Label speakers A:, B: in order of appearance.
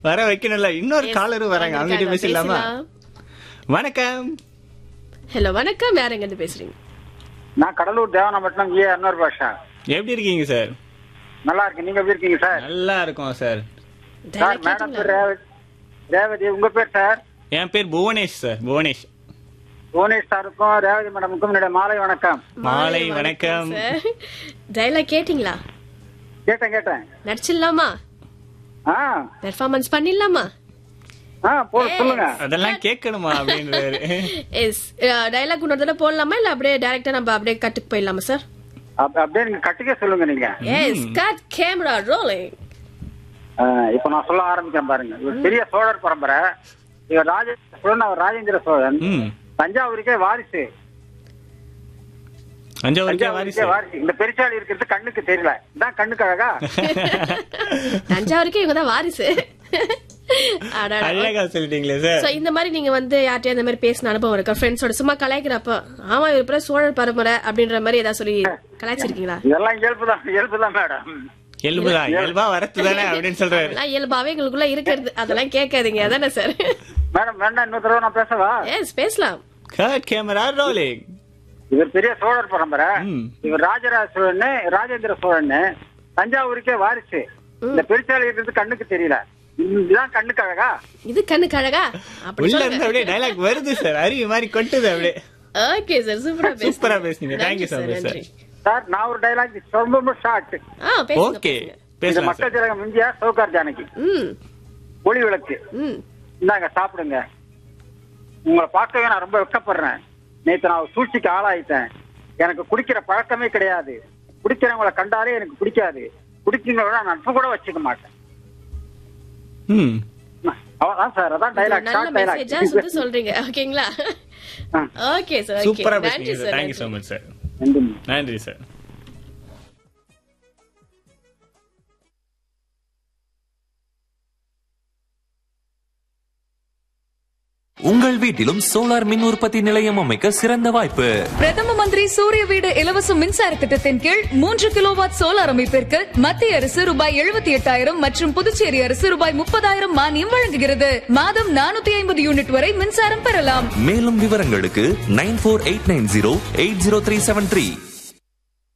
A: வர வைக்கணும்ல இன்னொரு
B: Yes,
A: காலரும் வராங்க அவங்க கிட்ட பேசலாமா வணக்கம்
B: ஹலோ வணக்கம் யார் எங்க இருந்து பேசுறீங்க
C: நான் கடலூர் தேவனப்பட்டினம் ஏ அன்வர் பாஷா
A: எப்படி இருக்கீங்க சார்
C: நல்லா இருக்கு நீங்க எப்படி இருக்கீங்க சார்
A: நல்லா இருக்கோம் சார்
C: சார்
B: Dialogue
C: மேடம் பேர்
B: கேட்டீங்களா?
C: ரேவதி ரேவதி உங்க பேர் சார்
A: என் பேர் புவனேஷ் சார் புவனேஷ்
C: புவனேஷ் சாருக்கும் ரேவதி மேடமுக்கும் என்னுடைய மாலை வணக்கம்
A: மாலை வணக்கம்
B: சார் டைலாக் கேட்டிங்களா
C: கேட்டேன் கேட்டேன்
B: நடிச்சிடலாமா
C: ஆ
B: பெர்ஃபார்மன்ஸ் பண்ணிடலாமா
C: ஆ போ சொல்லுங்க
A: அதெல்லாம் கேட்கணுமா அப்படின்றாரு
B: எஸ் டைலாக் இன்னொரு தடவை போடலாமா இல்ல அப்படியே டைரக்டா நம்ம அப்படியே கட்டுக்கு போயிடலாமா சார்
C: அப்- அப்படியே நீங்க கட்டிக்க சொல்லுங்க நீங்க
B: எஸ் கட் கேமரா ரோலிங்
C: ஆ, இப்ப நான் சொல்ல ஆரம்பிக்கிறேன் பாருங்க இவர் பெரிய சோழர் பரம்பரை இவர் ராஜ சோழன் அவர் ராஜேந்திர சோழன்
A: ம்
C: தஞ்சாவூருக்கே வாரிசு
A: தஞ்சாவூருக்கே வாரிசு
C: தஞ்சாவூருக்கே வாரிசு இந்த பெருச்சாளி இருக்கிறது கண்ணுக்கு தெரியல இதான் கண்ணுக்கு அழகா
B: தஞ்சாவூருக்கே இவங்க தான் வாரிசு அடடா.
A: அழகா சொல்லிட்டீங்களே சார்
B: So, இந்த மாதிரி நீங்க வந்து யார்ட்டையும் இந்த மாதிரி பேசின அனுபவம் இருக்கா ஃப்ரெண்ட்ஸோட சும்மா கலாய்க்கிறப்ப ஆமா இவர் பிற சோழர் பரம்பரை அப்படின்ற மாதிரி ஏதாவது சொல்லி கலாய்ச்சிருக்கீங்களா
C: இதெல்லாம் இயல்பு தான் இயல்பு தான் மேடம்
A: இயல்புதான் இயல்பா வரத்து தானே அப்படின்னு சொல்றாரு
B: அதெல்லாம் இயல்பாவே எங்களுக்குள்ள இருக்கிறது அதெல்லாம் கேட்காதீங்க அதானே சார்
C: மேடம் வேண்டாம் இன்னொரு தடவை நான் பேசவா
B: எஸ் பேசலாம்
A: கட் கேமரா ரோலிங்
C: இவர் பெரிய சோழர் பரம்பரை
A: ம்.
C: இவர் ராஜராஜ சோழன் ராஜேந்திர சோழன் தஞ்சாவூருக்கே வாரிசு இந்த பெருச்சாளி இருக்கிறது கண்ணுக்கு தெரியல இதுதான் கண்ணுக்கு அழகா
B: இது கண்ணுக்கு அழகா அப்படி
A: உள்ள
B: சொல்லுங்க
A: இருந்து அப்படியே டைலாக் வருது சார் அருவி மாதிரி கொட்டுது அப்படியே
B: ஓகே சார் சூப்பரா பேசுங்க
A: சூப்பரா பேசுனீங்க thank you so much sir
C: sir நான் ஒரு டைலாக் ரொம்ப ரொம்ப ஷார்ட்
B: ஆ பேசுங்க
A: ஓகே
B: பேசுங்க.
C: இந்த
A: பேசலாம்
C: மக்கள்
A: சார்
C: திலகம் எம்ஜிஆர் சௌகார் ஜானகி
B: ம்
C: ஒளி விளக்கு
B: ம்
C: இந்தாங்க சாப்பிடுங்க உங்களை பார்க்கவே நான் ரொம்ப வெக்கப்படுறேன் நேத்து நான் ஒரு சூழ்ச்சிக்கு ஆளாயிட்டேன் எனக்கு குடிக்கிற பழக்கமே கிடையாது குடிக்கிறவங்களை கண்டாலே எனக்கு பிடிக்காது குடிக்கிறவங்களோட நான் நட்பு கூட வச்சுக்க மாட்டேன்
A: ம்
C: அதான் சார் அதான் டைலாக்
B: நல்ல
C: ஷார்ட்
B: மெசேஜா
C: டைலாக்
B: சொல்லி சொல்றீங்க ஓகேங்களா ஓகே சார்
A: சூப்பரா
B: ஓகே நன்றி
A: பேசுனீங்க sir
B: sir
A: thank you so much sir
C: நன்றி
A: நன்றி சார்
D: உங்கள் வீட்டிலும் சோலார் மின் உற்பத்தி நிலையம் அமைக்க சிறந்த வாய்ப்பு
E: பிரதம மந்திரி சூரிய வீடு இலவச மின்சார திட்டத்தின் கீழ் மூன்று கிலோவாட் சோலார் அமைப்பிற்கு மத்திய அரசு ரூபாய் எழுபத்தி எட்டாயிரம் மற்றும் புதுச்சேரி அரசு ரூபாய் முப்பதாயிரம் மானியம் வழங்குகிறது மாதம் நானூத்தி ஐம்பது யூனிட் வரை மின்சாரம் பெறலாம்
D: மேலும் விவரங்களுக்கு nine four eight nine zero eight zero three seven three